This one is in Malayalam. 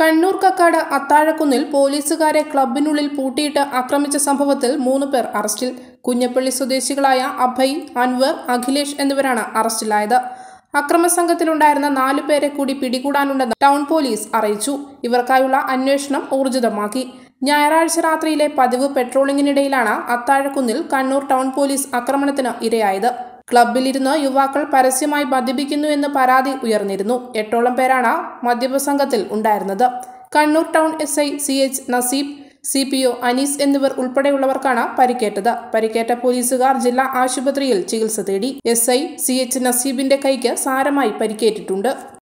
കണ്ണൂർ കക്കാട് അത്താഴക്കുന്നിൽ പോലീസുകാരെ ക്ലബിനുള്ളിൽ പൂട്ടിയിട്ട് ആക്രമിച്ച സംഭവത്തിൽ മൂന്ന് പേർ അറസ്റ്റിൽ കുഞ്ഞപ്പള്ളി സ്വദേശികളായ അഭയ് അൻവർ അഖിലേഷ് എന്നിവരാണ് അറസ്റ്റിലായത് അക്രമ സംഘത്തിലുണ്ടായിരുന്ന നാലു പേരെ കൂടി പിടികൂടാനുണ്ടെന്ന് ടൗൺ പോലീസ് അറിയിച്ചു ഇവർക്കായുള്ള അന്വേഷണം ഊർജിതമാക്കി ഞായറാഴ്ച രാത്രിയിലെ പതിവ് പെട്രോളിംഗിനിടയിലാണ് അത്താഴക്കുന്നിൽ കണ്ണൂർ ടൗൺ പോലീസ് ആക്രമണത്തിന് ഇരയായത് ക്ലബിലിരുന്ന് യുവാക്കൾ പരസ്യമായി മദ്യപിക്കുന്നു എന്ന് പരാതി ഉയർന്നിരുന്നു എട്ടോളം പേരാണ് മദ്യപ സംഘത്തിൽ ഉണ്ടായിരുന്നത് Kannur town S I C H Naseeb C P O Anees എന്നിവർ ഉൾപ്പെടെയുള്ളവർക്കാണ് പരിക്കേറ്റത് പരിക്കേറ്റ പോലീസുകാർ ജില്ലാ ആശുപത്രിയിൽ ചികിത്സ തേടി എസ് ഐ സി എച്ച് നസീബിന്റെ കൈക്ക് സാരമായി പരിക്കേറ്റിട്ടുണ്ട്